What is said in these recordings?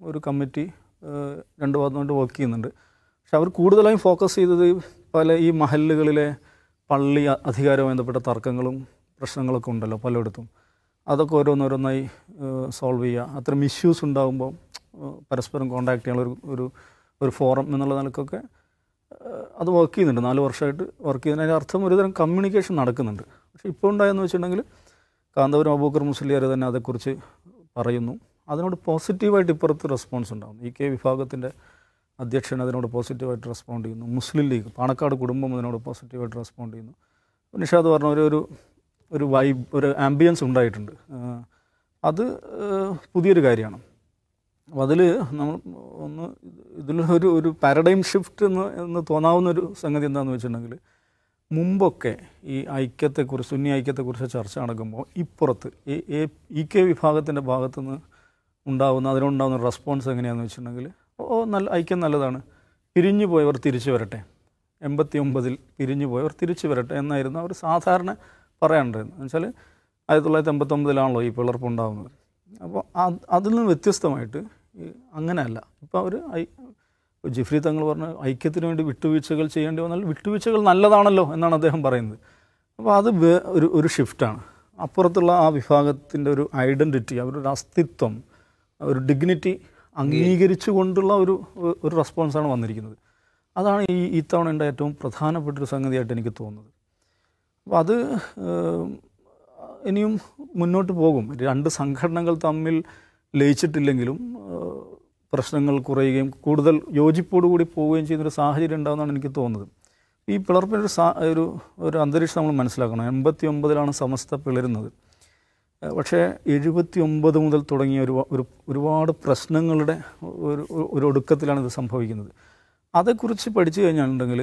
ഒരു കമ്മിറ്റി ഏഹ്, രണ്ട് ഭാഗത്തുകൊണ്ട് വർക്ക് ചെയ്യുന്നുണ്ട് പക്ഷെ അവർ കൂടുതലായും ഫോക്കസ് ചെയ്തത് പല ഈ മഹല്ലുകളിലെ പള്ളി അ- അധികാരവുമായി ബന്ധപ്പെട്ട തർക്കങ്ങളും പ്രശ്നങ്ങളൊക്കെ ഉണ്ടല്ലോ പലയിടത്തും അതൊക്കെ ഓരോന്നോരോന്നായി സോൾവ് ചെയ്യുക അത്തരം ഇഷ്യൂസ് ഉണ്ടാകുമ്പോൾ ഏഹ്, പരസ്പരം കോണ്ടാക്ട് ചെയ്യാനുള്ള ഒരു ഒരു ഒരു ഫോറം എന്നുള്ള നിലക്കൊക്കെ ഏഹ്, അത് വർക്ക് ചെയ്യുന്നുണ്ട് നാല് വർഷമായിട്ട് വർക്ക് ചെയ്യുന്നതിന് അതിൻ്റെ അർത്ഥം ഒരുതരം കമ്മ്യൂണിക്കേഷൻ നടക്കുന്നുണ്ട് പക്ഷേ ഇപ്പോൾ ഉണ്ടായെന്ന് വെച്ചിട്ടുണ്ടെങ്കിൽ കാന്തപുരം അബൂക്കർ മുസ്ലിയാർ തന്നെ അതേക്കുറിച്ച് പറയുന്നു അതിനോട് പോസിറ്റീവായിട്ട് ഇപ്പുറത്ത് റെസ്പോൺസ് ഉണ്ടാകും ഇ കെ വിഭാഗത്തിൻ്റെ അധ്യക്ഷൻ അതിനോട് പോസിറ്റീവായിട്ട് റെസ്പോണ്ട് ചെയ്യുന്നു മുസ്ലിം ലീഗ് പാണക്കാട് കുടുംബം അതിനോട് പോസിറ്റീവായിട്ട് റെസ്പോണ്ട് ചെയ്യുന്നു നിഷാദ് പറഞ്ഞ ഒരു ഒരു ഒരു വൈബ് ഒരു ആംബിയൻസ് ഉണ്ടായിട്ടുണ്ട് ഏഹ് അത് ഏഹ് പുതിയൊരു കാര്യമാണ് അപ്പോൾ അതിൽ നമ്മൾ ഒന്ന് ഇതിലൊരു ഒരു പാരഡൈം ഷിഫ്റ്റ് എന്ന് എന്ന് തോന്നാവുന്ന ഒരു സംഗതി എന്താണെന്ന് വെച്ചിട്ടുണ്ടെങ്കിൽ മുമ്പൊക്കെ ഈ ഐക്യത്തെക്കുറിച്ച് സുന്നി ഐക്യത്തെക്കുറിച്ച് ചർച്ച നടക്കുമ്പോൾ ഇപ്പുറത്ത് ഈ ഈ- ഇ കെ വിഭാഗത്തിൻ്റെ ഭാഗത്തുനിന്ന് ഉണ്ടാവുന്ന അതിനുണ്ടാകുന്ന റെസ്പോൺസ് എങ്ങനെയാണെന്ന് വെച്ചിട്ടുണ്ടെങ്കിൽ ഓ നല്ല ഐക്യം നല്ലതാണ് പിരിഞ്ഞു പോയവർ തിരിച്ചു വരട്ടെ എൺപത്തി ഒമ്പതിൽ പിരിഞ്ഞു പോയവർ തിരിച്ചു വരട്ടെ എന്നായിരുന്നു അവർ സാധാരണ പറയാനുണ്ടായിരുന്നത് എന്നുവെച്ചാൽ ആയിരത്തി തൊള്ളായിരത്തി എൺപത്തൊമ്പതിലാണല്ലോ ഈ പിളർപ്പ് ഉണ്ടാകുന്നത് അപ്പോൾ അത് അതിൽ നിന്ന് വ്യത്യസ്തമായിട്ട് ഈ അങ്ങനെയല്ല ഇപ്പോൾ അവർ ഐ ഇപ്പോൾ ജിഫ്രി തങ്ങൾ പറഞ്ഞ ഐക്യത്തിന് വേണ്ടി വിട്ടുവീഴ്ചകൾ ചെയ്യേണ്ടി വന്നാൽ വിട്ടുവീഴ്ചകൾ നല്ലതാണല്ലോ എന്നാണ് അദ്ദേഹം പറയുന്നത് അപ്പോൾ അത് വേ- ഒരു ഒരു ഷിഫ്റ്റാണ് അപ്പുറത്തുള്ള ആ വിഭാഗത്തിൻ്റെ ഒരു ഐഡൻറ്റിറ്റി അവരുടെ ഒരു അസ്തിത്വം ഒരു ഡിഗ്നിറ്റി അംഗീകരിച്ചു കൊണ്ടുള്ള ഒരു ഒരു റെസ്പോൺസാണ് വന്നിരിക്കുന്നത് അതാണ് ഈ ഇത്തവണ ഉണ്ടായ ഏറ്റവും പ്രധാനപ്പെട്ട ഒരു സംഗതിയായിട്ട് എനിക്ക് തോന്നുന്നത് അപ്പോൾ അത് ഏം, ഇനിയും മുന്നോട്ട് പോകും രണ്ട് സംഘടനകൾ തമ്മിൽ ലയിച്ചിട്ടില്ലെങ്കിലും ഏഹ്, പ്രശ്നങ്ങൾ കുറയുകയും കൂടുതൽ യോജിപ്പോടുകൂടി പോവുകയും ചെയ്യുന്നൊരു സാഹചര്യം ഉണ്ടാകുമെന്നാണ് എനിക്ക് തോന്നുന്നത് ഈ പിളർപ്പിൻ്റെ ഒരു സാ ഒരു ഒരു അന്തരീക്ഷം നമ്മൾ മനസ്സിലാക്കണം എൺപത്തി ഒമ്പതിലാണ് സമസ്ത പിളരുന്നത് ഏഹ്, പക്ഷേ എഴുപത്തി ഒമ്പത് മുതൽ തുടങ്ങിയ ഒരു ഒരു ഒരുപാട് പ്രശ്നങ്ങളുടെ ഒരു ഒരു ഒടുക്കത്തിലാണ് ഇത് സംഭവിക്കുന്നത് അതേക്കുറിച്ച് പഠിച്ചു കഴിഞ്ഞാലുണ്ടെങ്കിൽ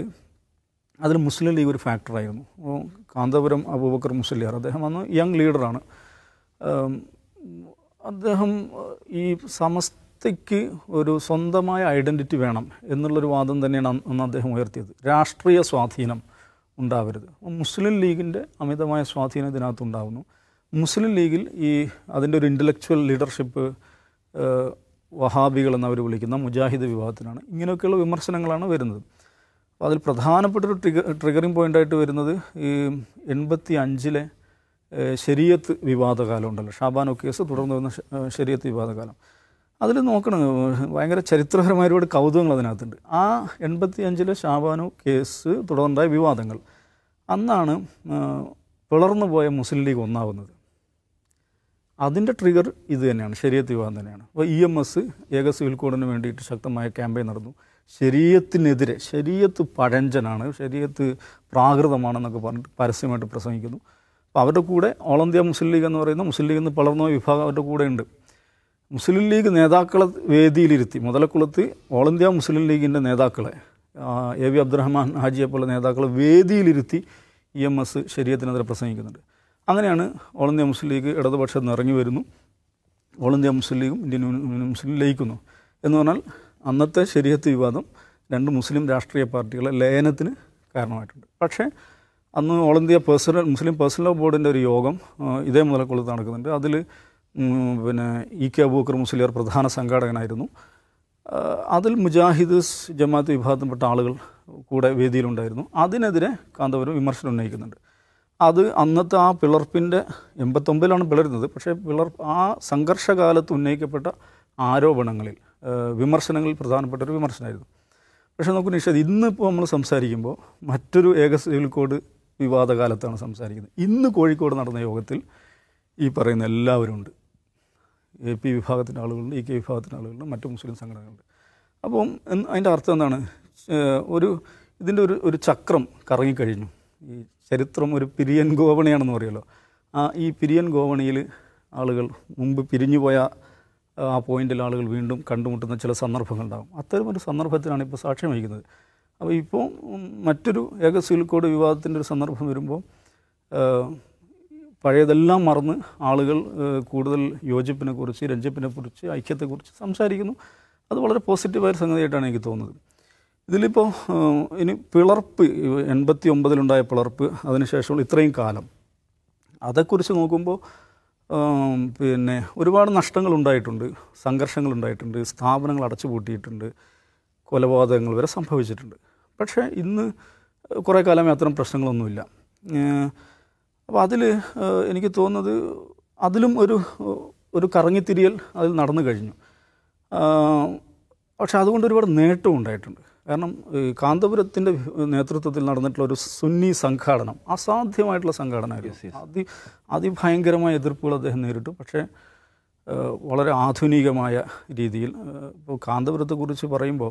അതിൽ മുസ്ലിം ലീഗ് ഒരു ഫാക്ടറായിരുന്നു അപ്പോൾ കാന്തപുരം അബൂബക്കർ മുസ്ലിയാർ അദ്ദേഹം അന്ന് യങ് ലീഡറാണ് ഉം, അദ്ദേഹം ഏഹ്, ഈ സമസ്തയ്ക്ക് ഒരു സ്വന്തമായ ഐഡൻറ്റിറ്റി വേണം എന്നുള്ളൊരു വാദം തന്നെയാണ് അന്ന് അന്ന് അദ്ദേഹം ഉയർത്തിയത് രാഷ്ട്രീയ സ്വാധീനം ഉണ്ടാവരുത് അപ്പോൾ മുസ്ലിം ലീഗിൻ്റെ അമിതമായ സ്വാധീനം ഇതിനകത്ത് ഉണ്ടാകുന്നു മുസ്ലിം ലീഗിൽ ഈ അതിൻ്റെ ഒരു ഇൻ്റലക്ച്വൽ ലീഡർഷിപ്പ് ഏഹ്, വഹാബികൾ എന്നവർ വിളിക്കുന്ന മുജാഹിദ് വിഭാഗത്തിനാണ് ഇങ്ങനെയൊക്കെയുള്ള വിമർശനങ്ങളാണ് വരുന്നത് അപ്പോൾ അതിൽ പ്രധാനപ്പെട്ട ഒരു ട്രിഗർ ട്രിഗറിങ് പോയിൻ്റായിട്ട് വരുന്നത് ഈ എൺപത്തി അഞ്ചിലെ ശരീയത്ത് വിവാദകാലം ഉണ്ടല്ലോ ഷാബാനോ കേസ് തുടർന്ന് വരുന്ന ഷ- ഏഹ് ശരീയത്ത് വിവാദകാലം അതിൽ നോക്കണം ഏഹ് ഭയങ്കര ചരിത്രപരമായ ഒരുപാട് കൗതുകങ്ങൾ അതിനകത്തുണ്ട് ആ എൺപത്തി അഞ്ചിലെ ഷാബാനോ കേസ് തുടർന്നുണ്ടായ വിവാദങ്ങൾ അന്നാണ് ഏഹ് പിളർന്നു പോയ മുസ്ലിം ലീഗ് ഒന്നാവുന്നത് അതിൻ്റെ ട്രിഗർ ഇത് തന്നെയാണ് ശരീരത്ത് വിവാദം തന്നെയാണ് അപ്പോൾ ഇ എം എസ് ഏക സിവിൽ കോഡിന് വേണ്ടിയിട്ട് ശക്തമായ ക്യാമ്പയിൻ നടന്നു ശരീരത്തിനെതിരെ ശരീരത്ത് പഴഞ്ചനാണ് ശരീരത്ത് പ്രാകൃതമാണെന്നൊക്കെ പറഞ്ഞിട്ട് പരസ്യമായിട്ട് പ്രസംഗിക്കുന്നു അപ്പോൾ അവരുടെ കൂടെ ഓൾ ഇന്ത്യ മുസ്ലിം ലീഗ് എന്ന് പറയുന്ന മുസ്ലിം ലീഗ് എന്ന് പിളർന്ന വിഭാഗം അവരുടെ കൂടെ ഉണ്ട് മുസ്ലിം ലീഗ് നേതാക്കളെ വേദിയിലിരുത്തി മുതലക്കുളത്ത് ഓൾ ഇന്ത്യ മുസ്ലിം ലീഗിൻ്റെ നേതാക്കളെ ആ, എ വി അബ്ദുറഹ്മാൻ ഹാജിയെ പോലെ നേതാക്കളെ വേദിയിലിരുത്തി ഇ എം എസ് ശരീരത്തിനെതിരെ പ്രസംഗിക്കുന്നുണ്ട് അങ്ങനെയാണ് ഓൾ ഇന്ത്യ മുസ്ലിം ലീഗ് ഇടതുപക്ഷത്ത് നിന്ന് ഇറങ്ങി വരുന്നു ഓൾ ഇന്ത്യ മുസ്ലിം ലീഗും ഇന്ത്യൻ യൂണിയൻ മുസ്ലിം ലീഗ് ലയിക്കുന്നു എന്ന് പറഞ്ഞാൽ അന്നത്തെ ശരീരത്ത് വിവാദം രണ്ട് മുസ്ലിം രാഷ്ട്രീയ പാർട്ടികളെ ലയനത്തിന് കാരണമായിട്ടുണ്ട് പക്ഷേ അന്ന് all India personal Muslim personal law ബോർഡിൻ്റെ ഒരു യോഗം ആ, ഇതേ മുതലക്കുളത്ത് നടക്കുന്നുണ്ട് അതിൽ പിന്നെ ഇ കെ അബൂക്കർ മുസ്ലിയാർ പ്രധാന സംഘാടകനായിരുന്നു ആ, അതിൽ മുജാഹിദ് സ് ജമാഅത്ത് വിഭാഗത്തിൽപ്പെട്ട ആളുകൾ കൂടെ വേദിയിലുണ്ടായിരുന്നു അതിനെതിരെ കാന്തപുരം വിമർശനം ഉന്നയിക്കുന്നുണ്ട് അത് അന്നത്തെ ആ പിളർപ്പിൻ്റെ എൺപത്തൊമ്പതിലാണ് പിളരുന്നത് പക്ഷേ പിളർ ആ സംഘർഷകാലത്ത് ഉന്നയിക്കപ്പെട്ട ആരോപണങ്ങളിൽ ആ, വിമർശനങ്ങളിൽ പ്രധാനപ്പെട്ട ഒരു വിമർശനമായിരുന്നു പക്ഷേ നമുക്ക് നിഷേധം ഇന്നിപ്പോൾ നമ്മൾ സംസാരിക്കുമ്പോൾ മറ്റൊരു ഏക സിവിൽ കോഡ് വിവാദകാലത്താണ് സംസാരിക്കുന്നത് ഇന്ന് കോഴിക്കോട് നടന്ന യോഗത്തിൽ ഈ പറയുന്ന എല്ലാവരും ഉണ്ട് എ പി വിഭാഗത്തിൻ്റെ ആളുകളുണ്ട് ഇ കെ വിഭാഗത്തിൻ്റെ ആളുകളുണ്ട് മറ്റു മുസ്ലിം സംഘടനകളുണ്ട് അപ്പം എന്ന് അതിൻ്റെ അർത്ഥം എന്താണ് ഏഹ് ഒരു ഇതിൻ്റെ ഒരു ഒരു ചക്രം കറങ്ങിക്കഴിഞ്ഞു ഈ ചരിത്രം ഒരു പിരിയൻ ഗോവണിയാണെന്ന് പറയുമല്ലോ ആ ഈ പിരിയൻ ഗോവണിയിൽ ആളുകൾ മുമ്പ് പിരിഞ്ഞു പോയ ആ പോയിന്റിൽ ആളുകൾ വീണ്ടും കണ്ടുമുട്ടുന്ന ചില സന്ദർഭങ്ങളുണ്ടാകും അത്തരം ഒരു സന്ദർഭത്തിനാണ് ഇപ്പോൾ സാക്ഷ്യം വഹിക്കുന്നത് അപ്പോൾ ഇപ്പോൾ ഉം, മറ്റൊരു ഏക സിവിൽ കോഡ് വിവാദത്തിൻ്റെ ഒരു സന്ദർഭം വരുമ്പോൾ ഏഹ്, പഴയതെല്ലാം മറന്ന് ആളുകൾ ഏഹ്, കൂടുതൽ യോജിപ്പിനെ കുറിച്ച് രഞ്ജിപ്പിനെ കുറിച്ച് ഐക്യത്തെക്കുറിച്ച് സംസാരിക്കുന്നു അത് വളരെ പോസിറ്റീവായ സംഗതിയായിട്ടാണ് എനിക്ക് തോന്നുന്നത് ഇതിലിപ്പോൾ ഏഹ്, ഇനി പിളർപ്പ് എൺപത്തി ഒമ്പതിലുണ്ടായ പിളർപ്പ് അതിനുശേഷമുള്ള ഇത്രയും കാലം അതേക്കുറിച്ച് നോക്കുമ്പോൾ ആം, പിന്നെ ഒരുപാട് നഷ്ടങ്ങൾ ഉണ്ടായിട്ടുണ്ട് സംഘർഷങ്ങൾ ഉണ്ടായിട്ടുണ്ട് സ്ഥാപനങ്ങൾ അടച്ചുപൂട്ടിയിട്ടുണ്ട് കൊലപാതകങ്ങൾ വരെ സംഭവിച്ചിട്ടുണ്ട് പക്ഷേ ഇന്ന് കുറേ കാലമേ അത്തരം പ്രശ്നങ്ങളൊന്നുമില്ല അപ്പോൾ അതിൽ എനിക്ക് തോന്നുന്നത് അതിലും ഒരു ഒരു കറങ്ങിത്തിരിയൽ അതിൽ നടന്നു കഴിഞ്ഞു ആ, പക്ഷെ അതുകൊണ്ട് ഒരുപാട് നേട്ടവും ഉണ്ടായിട്ടുണ്ട് കാരണം ഈ കാന്തപുരത്തിൻ്റെ നേതൃത്വത്തിൽ നടന്നിട്ടുള്ള ഒരു സുന്നി സംഘാടനം അസാധ്യമായിട്ടുള്ള സംഘാടനമായിരുന്നു അതി അതിഭയങ്കരമായ എതിർപ്പുകൾ അദ്ദേഹം നേരിട്ടു പക്ഷേ ആ, വളരെ ആധുനികമായ രീതിയിൽ ഇപ്പോൾ കാന്തപുരത്തെക്കുറിച്ച് പറയുമ്പോൾ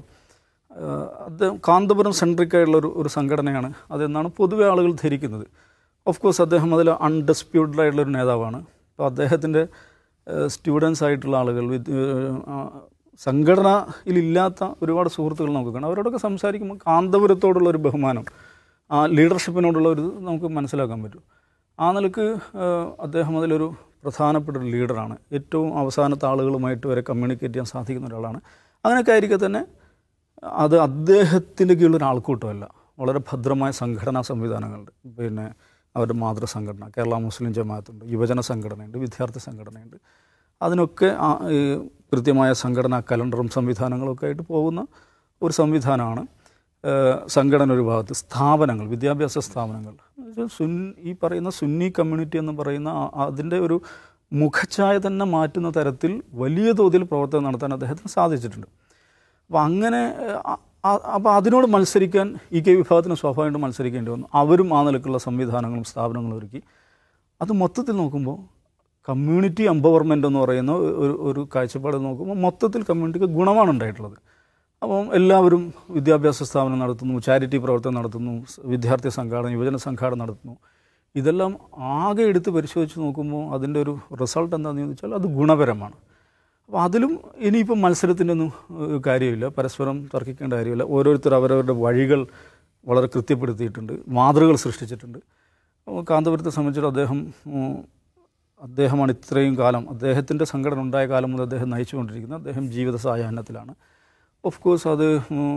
അദ്ദേഹം കാന്തപുരം സെൻട്രിക് ആയിട്ടുള്ള ഒരു ഒരു സംഘടനയാണ് അതെന്നാണ് പൊതുവെ ആളുകൾ ധരിക്കുന്നത് ഓഫ് കോഴ്സ് അദ്ദേഹം അതിൽ അൺഡിസ്പ്യൂട്ടഡ് ആയിട്ടുള്ള ഒരു നേതാവാണ് അപ്പോൾ അദ്ദേഹത്തിൻ്റെ സ്റ്റുഡൻസ് ആയിട്ടുള്ള ആളുകൾ വിദ്യ- ആ, സംഘടനയിലില്ലാത്ത ഒരുപാട് സുഹൃത്തുക്കൾ നമുക്ക് കാണാം അവരോടൊക്കെ സംസാരിക്കുമ്പോൾ കാന്തപുരത്തോടുള്ള ഒരു ബഹുമാനം ആ ലീഡർഷിപ്പിനോടുള്ള ഒരു ഇത് നമുക്ക് മനസ്സിലാക്കാൻ പറ്റും ആ നിലക്ക് ആ, അദ്ദേഹം അതിലൊരു പ്രധാനപ്പെട്ട ഒരു ലീഡറാണ് ഏറ്റവും അവസാനത്തെ ആളുകളുമായിട്ട് വരെ കമ്മ്യൂണിക്കേറ്റ് ചെയ്യാൻ സാധിക്കുന്ന ഒരാളാണ് അങ്ങനെയൊക്കെ ആയിരിക്കെ തന്നെ അത് അദ്ദേഹത്തിൻ്റെ കീഴിൽ ഒരു ആൾക്കൂട്ടമല്ല വളരെ ഭദ്രമായ സംഘടനാ സംവിധാനങ്ങളുണ്ട് പിന്നെ അവരുടെ മാതൃസംഘടന കേരള മുസ്ലിം ജമാഅത്തുണ്ട് യുവജന സംഘടനയുണ്ട് വിദ്യാർത്ഥി സംഘടനയുണ്ട് അതിനൊക്കെ ആ, ഈ കൃത്യമായ സംഘടനാ കലണ്ടറും സംവിധാനങ്ങളും ഒക്കെ ആയിട്ട് പോകുന്ന ഒരു സംവിധാനമാണ് ഏഹ്, സംഘടന ഒരു ഭാഗത്ത് സ്ഥാപനങ്ങൾ വിദ്യാഭ്യാസ സ്ഥാപനങ്ങൾ എന്നുവെച്ചാൽ സുൻ ഈ പറയുന്ന സുന്നി കമ്മ്യൂണിറ്റി എന്ന് പറയുന്ന ആ- അതിൻ്റെ ഒരു മുഖച്ഛായ തന്നെ മാറ്റുന്ന തരത്തിൽ വലിയ തോതിൽ പ്രവർത്തനം നടത്താൻ അദ്ദേഹത്തിന് സാധിച്ചിട്ടുണ്ട് അപ്പോൾ അങ്ങനെ അപ്പോൾ അതിനോട് മത്സരിക്കാൻ ഇ കെ വിഭാഗത്തിന് സ്വാഭാവികമായിട്ട് മത്സരിക്കേണ്ടി വന്നു അവരും ആ നിലക്കുള്ള സംവിധാനങ്ങളും സ്ഥാപനങ്ങളും ഒരുക്കി അത് മൊത്തത്തിൽ നോക്കുമ്പോൾ കമ്മ്യൂണിറ്റി എംപവർമെൻ്റ് എന്ന് പറയുന്ന ഒരു ഒരു കാഴ്ചപ്പാട് നോക്കുമ്പോൾ മൊത്തത്തിൽ കമ്മ്യൂണിറ്റിക്ക് ഗുണമാണ് ഉണ്ടായിട്ടുള്ളത് അപ്പം എല്ലാവരും വിദ്യാഭ്യാസ സ്ഥാപനം നടത്തുന്നു ചാരിറ്റി പ്രവർത്തനം നടത്തുന്നു സ് വിദ്യാർത്ഥി സംഘാടന യുവജന സംഘാടനം നടത്തുന്നു ഇതെല്ലാം ആകെ എടുത്ത് പരിശോധിച്ച് നോക്കുമ്പോൾ അതിൻ്റെ ഒരു റിസൾട്ട് എന്താണെന്ന് ചോദിച്ചാൽ അത് ഗുണപരമാണ് അപ്പോൾ അതിലും ഇനിയിപ്പം മത്സരത്തിൻ്റെ ഒന്നും ഏഹ്, കാര്യമില്ല പരസ്പരം തർക്കിക്കേണ്ട കാര്യമില്ല ഓരോരുത്തർ അവരവരുടെ വഴികൾ വളരെ കൃത്യപ്പെടുത്തിയിട്ടുണ്ട് മാതൃകകൾ സൃഷ്ടിച്ചിട്ടുണ്ട് അപ്പോൾ കാന്തപുരത്തെ സംബന്ധിച്ചിട്ട് അദ്ദേഹം ഉം, അദ്ദേഹമാണ് ഇത്രയും കാലം അദ്ദേഹത്തിൻ്റെ സംഘടന ഉണ്ടായ കാലം മുതൽ അദ്ദേഹം നയിച്ചുകൊണ്ടിരിക്കുന്നത് അദ്ദേഹം ജീവിത സായാഹ്നത്തിലാണ് ഓഫ് കോഴ്സ് അത് ഉം,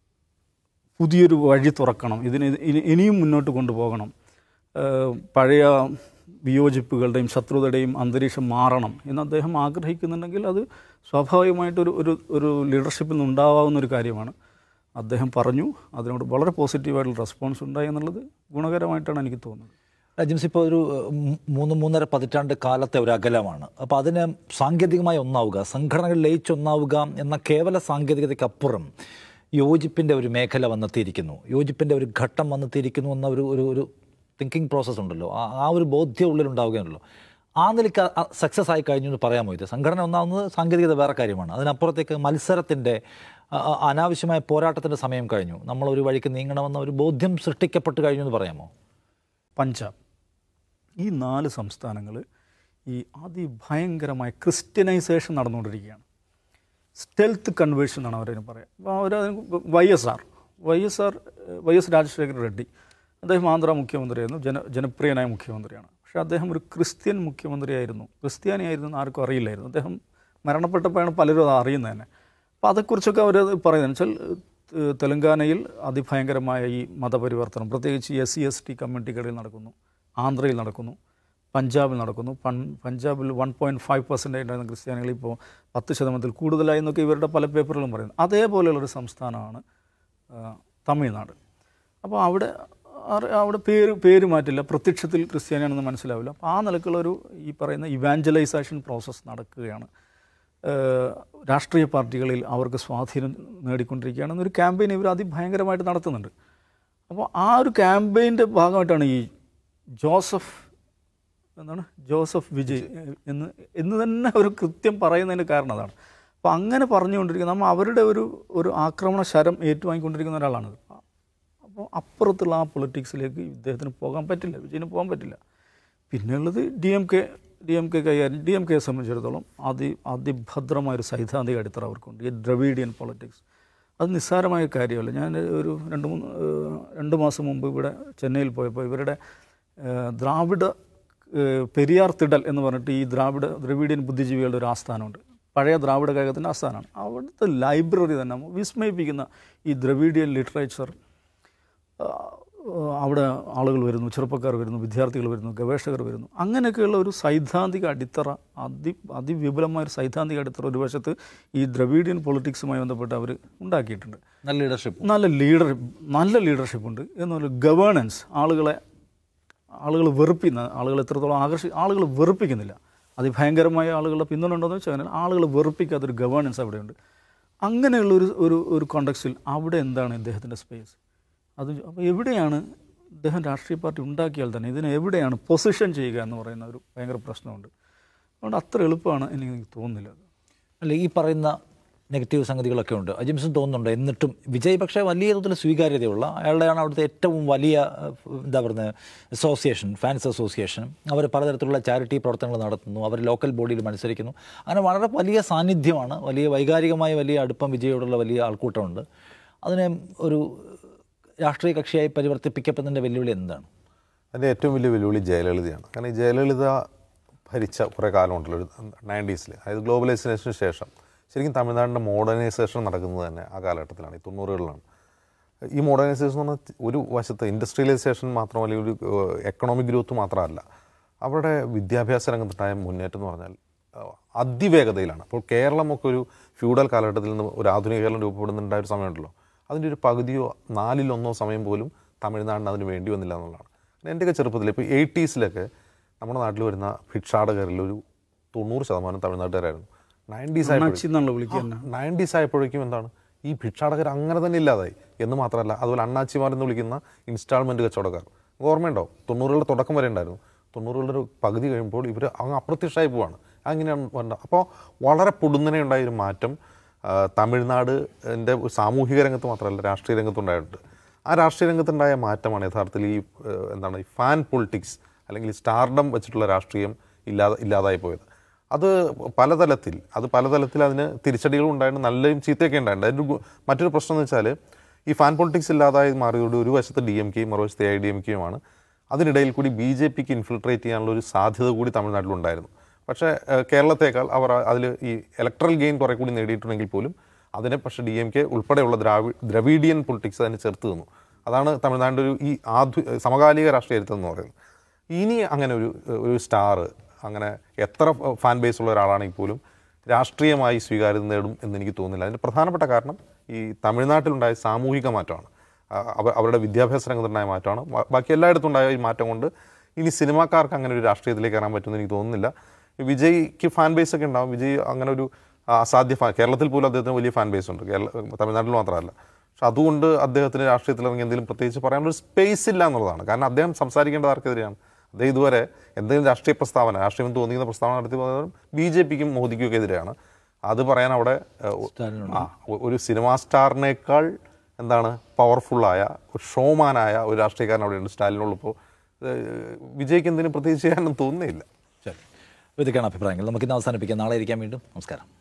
പുതിയൊരു വഴി തുറക്കണം ഇതിന് ഇനി- ഇനിയും മുന്നോട്ട് കൊണ്ടുപോകണം ഏഹ് പഴയ വിയോജിപ്പുകളുടെയും ശത്രുതയുടെയും അന്തരീക്ഷം മാറണം എന്ന് അദ്ദേഹം ആഗ്രഹിക്കുന്നുണ്ടെങ്കിൽ അത് സ്വാഭാവികമായിട്ടൊരു ഒരു ഒരു ലീഡർഷിപ്പിൽ നിന്നുണ്ടാവാവുന്ന ഒരു കാര്യമാണ് അദ്ദേഹം പറഞ്ഞു അതിനോട് വളരെ പോസിറ്റീവായിട്ടുള്ള റെസ്പോൺസ് ഉണ്ടായി എന്നുള്ളത് ഗുണകരമായിട്ടാണ് എനിക്ക് തോന്നുന്നത് ജിംസ് ഇപ്പോൾ ഒരു ഉം, മൂന്ന് മൂന്നര പതിറ്റാണ്ട് കാലത്തെ ഒരു അകലമാണ് അപ്പോൾ അതിന് സാങ്കേതികമായി ഒന്നാവുക സംഘടനകൾ ലയിച്ചൊന്നാവുക എന്ന കേവല സാങ്കേതികതയ്ക്കപ്പുറം യോജിപ്പിൻ്റെ ഒരു മേഖല വന്നെത്തിയിരിക്കുന്നു യോജിപ്പിൻ്റെ ഒരു ഘട്ടം വന്നെത്തിയിരിക്കുന്നു എന്ന ഒരു ഒരു ഒരു തിങ്കിങ് പ്രോസസ്സ് ഉണ്ടല്ലോ ആ ആ ഒരു ബോധ്യം ഉള്ളിലുണ്ടാവുകയാണല്ലോ ആ നിലയ്ക്ക് സക്സസ് ആയി കഴിഞ്ഞു എന്ന് പറയാമോ ഇത് സംഘടന ഒന്നാവുന്നത് സാങ്കേതികത വേറെ കാര്യമാണ് അതിനപ്പുറത്തേക്ക് മത്സരത്തിൻ്റെ ആ, ആ, അനാവശ്യമായ പോരാട്ടത്തിൻ്റെ സമയം കഴിഞ്ഞു നമ്മൾ ഒരു വഴിക്ക് നീങ്ങണമെന്ന ഒരു ബോധ്യം സൃഷ്ടിക്കപ്പെട്ട് കഴിഞ്ഞു എന്ന് പറയാമോ പഞ്ചാബ് ഈ നാല് സംസ്ഥാനങ്ങൾ ഈ അതിഭയങ്കരമായ ക്രിസ്ത്യനൈസേഷൻ നടന്നുകൊണ്ടിരിക്കുകയാണ് സ്റ്റെൽത്ത് കൺവേർഷൻ എന്നാണ് അവരതിന് പറയുക അപ്പോൾ അവർ Y S R Y S R Y S Rajasekhara Reddy അദ്ദേഹം ആന്ധ്ര മുഖ്യമന്ത്രിയായിരുന്നു ജന ജനപ്രിയനായ മുഖ്യമന്ത്രിയാണ് പക്ഷേ അദ്ദേഹം ഒരു ക്രിസ്ത്യൻ മുഖ്യമന്ത്രിയായിരുന്നു ക്രിസ്ത്യാനിയായിരുന്നു എന്ന് ആർക്കും അറിയില്ലായിരുന്നു അദ്ദേഹം മരണപ്പെട്ടപ്പോഴാണ് പലരും അത് അറിയുന്നത് തന്നെ അപ്പോൾ അതേക്കുറിച്ചൊക്കെ അവർ പറയുന്നത് വെച്ചാൽ ഏഹ്, തെലങ്കാനയിൽ അതിഭയങ്കരമായ ഈ മതപരിവർത്തനം പ്രത്യേകിച്ച് എസ് സി എസ് ടി കമ്മ്യൂണിറ്റികളിൽ നടക്കുന്നു ആന്ധ്രയിൽ നടക്കുന്നു പഞ്ചാബിൽ നടക്കുന്നു പൺ പഞ്ചാബിൽ വൺ പോയിൻറ്റ് ഫൈവ് പെർസെൻറ്റേജ് ഉണ്ടായിരുന്ന ക്രിസ്ത്യാനികൾ ഇപ്പോൾ പത്ത് ശതമാനത്തിൽ കൂടുതലായി എന്നൊക്കെ ഇവരുടെ പല പേപ്പറുകളും പറയുന്നു അതേപോലെയുള്ളൊരു സംസ്ഥാനമാണ് ആ, തമിഴ്നാട് അപ്പോൾ അവിടെ അറി- അവിടെ പേര് പേര് മാറ്റില്ല പ്രത്യക്ഷത്തിൽ ക്രിസ്ത്യാനിയാണെന്ന് മനസ്സിലാവില്ല അപ്പോൾ ആ നിലക്കുള്ളൊരു ഈ പറയുന്ന ഇവാഞ്ചലൈസേഷൻ പ്രോസസ്സ് നടക്കുകയാണ് ഏഹ് രാഷ്ട്രീയ പാർട്ടികളിൽ അവർക്ക് സ്വാധീനം നേടിക്കൊണ്ടിരിക്കുകയാണെന്നൊരു ക്യാമ്പയിൻ ഇവർ അതിഭയങ്കരമായിട്ട് നടത്തുന്നുണ്ട് അപ്പോൾ ആ ഒരു ക്യാമ്പയിൻ്റെ ഭാഗമായിട്ടാണ് ഈ ജോസഫ് എന്താണ് ജോസഫ് വിജയ് എന്ന് എന്ന് തന്നെ ഒരു കൃത്യം പറയുന്നതിന് കാരണം അതാണ് അപ്പോൾ അങ്ങനെ പറഞ്ഞുകൊണ്ടിരിക്കുന്ന നമ്മൾ അവരുടെ ഒരു ഒരു ആക്രമണ ശരം ഏറ്റുവാങ്ങിക്കൊണ്ടിരിക്കുന്ന ഒരാളാണിത് അപ്പോൾ അപ്പുറത്തുള്ള ആ പൊളിറ്റിക്സിലേക്ക് ഇദ്ദേഹത്തിന് പോകാൻ പറ്റില്ല വിജയന് പോകാൻ പറ്റില്ല പിന്നെയുള്ളത് D M K D M K കൈകാര്യം ഡി എം കെയെ സംബന്ധിച്ചിടത്തോളം അതി അതിഭദ്രമായൊരു സൈദ്ധാന്തിക അടിത്തറ അവർക്കുണ്ട് ഈ ദ്രവീഡിയൻ പൊളിറ്റിക്സ് അത് നിസ്സാരമായ കാര്യമല്ല ഞാൻ ഒരു രണ്ട് മൂന്ന് ഏഹ്, രണ്ട് മാസം മുമ്പ് ഇവിടെ ചെന്നൈയിൽ പോയപ്പോൾ ഇവരുടെ ഏഹ്, ദ്രാവിഡ ഏഹ്, പെരിയാർ തിടൽ എന്ന് പറഞ്ഞിട്ട് ഈ ദ്രാവിഡ ദ്രവീഡിയൻ ബുദ്ധിജീവികളുടെ ഒരു ആസ്ഥാനമുണ്ട് പഴയ ദ്രാവിഡ കഴകത്തിൻ്റെ ആസ്ഥാനമാണ് അവിടുത്തെ ലൈബ്രറി തന്നെ വിസ്മയിപ്പിക്കുന്ന ഈ ദ്രവീഡിയൻ ലിറ്ററേച്ചർ ഏഹ് അവിടെ ആളുകൾ വരുന്നു ചെറുപ്പക്കാർ വരുന്നു വിദ്യാർത്ഥികൾ വരുന്നു ഗവേഷകർ വരുന്നു അങ്ങനെയൊക്കെയുള്ള ഒരു സൈദ്ധാന്തിക അടിത്തറ അതി അതിവിപുലമായ ഒരു സൈദ്ധാന്തിക അടിത്തറ ഒരു വശത്ത് ഈ ദ്രവീഡിയൻ പൊളിറ്റിക്സുമായി ബന്ധപ്പെട്ട് അവർ ഉണ്ടാക്കിയിട്ടുണ്ട് നല്ല ലീഡർഷിപ്പ് നല്ല ലീഡർ നല്ല ലീഡർഷിപ്പ് ഉണ്ട് എന്നുള്ള ഗവേണൻസ് ആളുകളെ ആളുകൾ വെറുപ്പിക്കുന്ന ആളുകൾ എത്രത്തോളം ആകർഷി ആളുകൾ വെറുപ്പിക്കുന്നില്ല അതിഭയങ്കരമായ ആളുകളുടെ പിന്തുണ ഉണ്ടോയെന്ന് വെച്ചാൽ അങ്ങനെ ആളുകൾ വെറുപ്പിക്കാത്തൊരു ഗവേണൻസ് അവിടെയുണ്ട് അങ്ങനെയുള്ള ഒരു ഒരു ഒരു കോണ്ടക്സ്റ്റിൽ അവിടെ എന്താണ് ഇദ്ദേഹത്തിൻ്റെ സ്പേസ് അത് അപ്പോൾ എവിടെയാണ് ഇദ്ദേഹം രാഷ്ട്രീയ പാർട്ടി ഉണ്ടാക്കിയാൽ തന്നെ ഇതിനെ എവിടെയാണ് പൊസിഷൻ ചെയ്യുക എന്ന് പറയുന്ന ഒരു ഭയങ്കര പ്രശ്നമുണ്ട് അതുകൊണ്ട് അത്ര എളുപ്പമാണ് എനിക്ക് തോന്നുന്നില്ല അത് അല്ല ഈ പറയുന്ന നെഗറ്റീവ് സംഗതികളൊക്കെ ഉണ്ട് അജിംസും തോന്നുന്നുണ്ട് എന്നിട്ടും വിജയ് പക്ഷേ വലിയ തോതിൽ സ്വീകാര്യതയുള്ള അയാളുടെയാണ് അവിടുത്തെ ഏറ്റവും വലിയ ഏഹ്, എന്താ പറയുന്നത് അസോസിയേഷൻ ഫാൻസ് അസോസിയേഷൻ അവർ പലതരത്തിലുള്ള ചാരിറ്റി പ്രവർത്തനങ്ങൾ നടത്തുന്നു അവർ ലോക്കൽ ബോഡിയിൽ മത്സരിക്കുന്നു അങ്ങനെ വളരെ വലിയ സാന്നിധ്യമാണ് വലിയ വൈകാരികമായ വലിയ അടുപ്പം വിജയോടുള്ള വലിയ ആൾക്കൂട്ടമുണ്ട് അതിനെ ഒരു രാഷ്ട്രീയ കക്ഷിയായി പരിവർത്തിപ്പിക്കപ്പെടുന്നതിൻ്റെ വെല്ലുവിളി എന്താണ് അതിൻ്റെ ഏറ്റവും വലിയ വെല്ലുവിളി ജയലളിതയാണ് കാരണം ഈ ജയലളിത ഭരിച്ച കുറേ കാലമുണ്ടല്ലോ ഒരു നയൻറ്റീസിൽ അതായത് ഗ്ലോബലൈസേഷന് ശേഷം ശരിക്കും തമിഴ്നാടിൻ്റെ മോഡേണൈസേഷൻ നടക്കുന്നത് തന്നെ ആ കാലഘട്ടത്തിലാണ് ഈ തൊണ്ണൂറുകളിലാണ് ഈ മോഡേണൈസേഷൻ എന്ന് പറഞ്ഞാൽ ഒരു വശത്ത് ഇൻഡസ്ട്രിയലൈസേഷൻ മാത്രമല്ല ഒരു എക്കണോമിക് ഗ്രോത്ത് മാത്രമല്ല അവരുടെ വിദ്യാഭ്യാസ രംഗത്തുണ്ടായ മുന്നേറ്റം എന്ന് പറഞ്ഞാൽ അഹ് അതിവേഗതയിലാണ് അപ്പോൾ കേരളമൊക്കെ ഒരു ഫ്യൂഡൽ കാലഘട്ടത്തിൽ നിന്ന് ഒരു ആധുനിക കേരളം രൂപപ്പെടുന്നുണ്ടായ ഒരു സമയമുണ്ടല്ലോ അതിൻ്റെ ഒരു പകുതിയോ നാലിലൊന്നോ സമയം പോലും തമിഴ്നാടിന് അതിന് വേണ്ടി വന്നില്ല എന്നുള്ളതാണ് എൻ്റെയൊക്കെ ചെറുപ്പത്തിൽ ഇപ്പോൾ എയ്റ്റീസിലൊക്കെ നമ്മുടെ നാട്ടിൽ വരുന്ന ഭിക്ഷാടകരിൽ ഒരു തൊണ്ണൂറ് ശതമാനം തമിഴ്നാട്ടുകാരായിരുന്നു നയൻറ്റീസ് അണ്ണാച്ചി എന്നാണല്ലോ വിളിക്കുക നയൻറ്റീസ് ആയപ്പോഴേക്കും എന്താണ് ഈ ഭിക്ഷാടകർ അങ്ങനെ തന്നെ ഇല്ലാതായി എന്ന് മാത്രമല്ല അതുപോലെ അണ്ണാച്ചിമാർ എന്ന് വിളിക്കുന്ന ഇൻസ്റ്റാൾമെൻറ്റ് കച്ചവടക്കാർ ഓർമ്മയുണ്ടോ തൊണ്ണൂറുകളുടെ തുടക്കം വരെ ഉണ്ടായിരുന്നു തൊണ്ണൂറുകളുടെ ഒരു പകുതി കഴിയുമ്പോൾ ഇവർ അങ്ങ് അപ്രത്യക്ഷമായി പോവാണ് അങ്ങനെയാണ് വേണ്ട അപ്പോൾ വളരെ പൊടുന്നനെ ഉണ്ടായ ഒരു മാറ്റം ആ, തമിഴ്നാട് എൻ്റെ സാമൂഹിക രംഗത്ത് മാത്രമല്ല രാഷ്ട്രീയ രംഗത്തുണ്ടായിട്ടുണ്ട് ആ രാഷ്ട്രീയ രംഗത്തുണ്ടായ മാറ്റമാണ് യഥാർത്ഥത്തിൽ ഈ ഏഹ്, എന്താണ് ഈ ഫാൻ പൊളിറ്റിക്സ് അല്ലെങ്കിൽ ഈ സ്റ്റാർഡം വെച്ചിട്ടുള്ള രാഷ്ട്രീയം ഇല്ലാതെ ഇല്ലാതായി പോയത് അത് പലതലത്തിൽ അത് പലതലത്തിൽ അതിന് തിരിച്ചടികളും ഉണ്ടായിരുന്നു നല്ലതും ചീത്തയൊക്കെ ഉണ്ടായിട്ടുണ്ട് അതിൻ്റെ ഒരു മറ്റൊരു പ്രശ്നം എന്ന് വെച്ചാൽ ഈ ഫാൻ പൊളിറ്റിക്സ് ഇല്ലാതായി മാറിയോട് ഒരു വശത്ത് ഡി എം കെയും മറുവശത്ത് എ ഐ ഡി എം കെയുമാണ് അതിനിടയിൽ കൂടി ബി ജെ പിക്ക് ഇൻഫിൽട്രേറ്റ് ചെയ്യാനുള്ള ഒരു സാധ്യത കൂടി തമിഴ്നാട്ടിലുണ്ടായിരുന്നു പക്ഷേ ഏഹ്, കേരളത്തേക്കാൾ അവർ അതിൽ ഈ ഇലക്ട്രൽ ഗെയിൻ കുറെ കൂടി നേടിയിട്ടുണ്ടെങ്കിൽ പോലും അതിനെ പക്ഷേ ഡി എം കെ ഉൾപ്പെടെയുള്ള ദ്രാവി ദ്രവീഡിയൻ പൊളിറ്റിക്സ് അതിന് ചേർത്ത് നിന്നു അതാണ് തമിഴ്നാടിൻ്റെ ഒരു ഈ ആധു സമകാലിക രാഷ്ട്രീയത്തിൽ എന്ന് പറയുന്നത് ഇനി അങ്ങനെ ഒരു ഒരു സ്റ്റാർ അങ്ങനെ എത്ര ഫാൻ ബേസ് ഉള്ള ഒരാളാണെങ്കിൽ പോലും രാഷ്ട്രീയമായി സ്വീകാര്യത നേടും എന്ന് എനിക്ക് തോന്നുന്നില്ല അതിൻ്റെ പ്രധാനപ്പെട്ട കാരണം ഈ തമിഴ്നാട്ടിലുണ്ടായ സാമൂഹിക മാറ്റമാണ് ആ, അവ- അവരുടെ വിദ്യാഭ്യാസ രംഗത്തുണ്ടായ മാറ്റമാണ് ബാ- ബാക്കി എല്ലായിടത്തും ഉണ്ടായ ഈ മാറ്റം കൊണ്ട് ഇനി സിനിമാക്കാർക്ക് അങ്ങനെ ഒരു രാഷ്ട്രീയത്തിലേക്ക് കയറാൻ പറ്റുമെന്ന് എനിക്ക് തോന്നുന്നില്ല വിജയ്ക്ക് ഫാൻ ബേസ് ഒക്കെ ഉണ്ടാവും വിജയ് അങ്ങനെ ഒരു ആ, അസാധ്യ ഫാൻ കേരളത്തിൽ പോലും അദ്ദേഹത്തിന് വലിയ ഫാൻ ബേസ് ഉണ്ട് കേരള തമിഴ്നാട്ടിൽ മാത്രമല്ല പക്ഷെ അതുകൊണ്ട് അദ്ദേഹത്തിന് രാഷ്ട്രീയത്തിൽ ഇറങ്ങി എന്തെങ്കിലും പ്രത്യേകിച്ച് പറയാനുള്ള ഒരു സ്പേസ് ഇല്ല എന്നുള്ളതാണ് കാരണം അദ്ദേഹം സംസാരിക്കേണ്ടത് ആർക്കെതിരെയാണ് അദ്ദേഹം ഇതുവരെ എന്തെങ്കിലും രാഷ്ട്രീയ പ്രസ്താവന രാഷ്ട്രീയം തോന്നിക്കുന്ന പ്രസ്താവന നടത്തി പോകുന്നത് ബി ജെ പിക്കും മോദിക്കും ഒക്കെ എതിരെയാണ് അത് പറയാൻ അവിടെ ഏഹ്, ആ, ഒ- ഒരു സിനിമാ സ്റ്റാറിനേക്കാൾ എന്താണ് പവർഫുള്ളായ ഒരു ഷോമാനായ ഒരു രാഷ്ട്രീയക്കാരൻ അവിടെയുണ്ട് സ്റ്റാലിനുള്ളപ്പോൾ വിജയ്ക്ക് എന്തെങ്കിലും പ്രത്യേകിച്ച് ചെയ്യാനൊന്നും തോന്നുന്നില്ല ശരി ഇതൊക്കെയാണ് അഭിപ്രായങ്ങൾ നമുക്കിന്ന് അവസാനിപ്പിക്കാം നാളെ ഇരിക്കാൻ വീണ്ടും നമസ്കാരം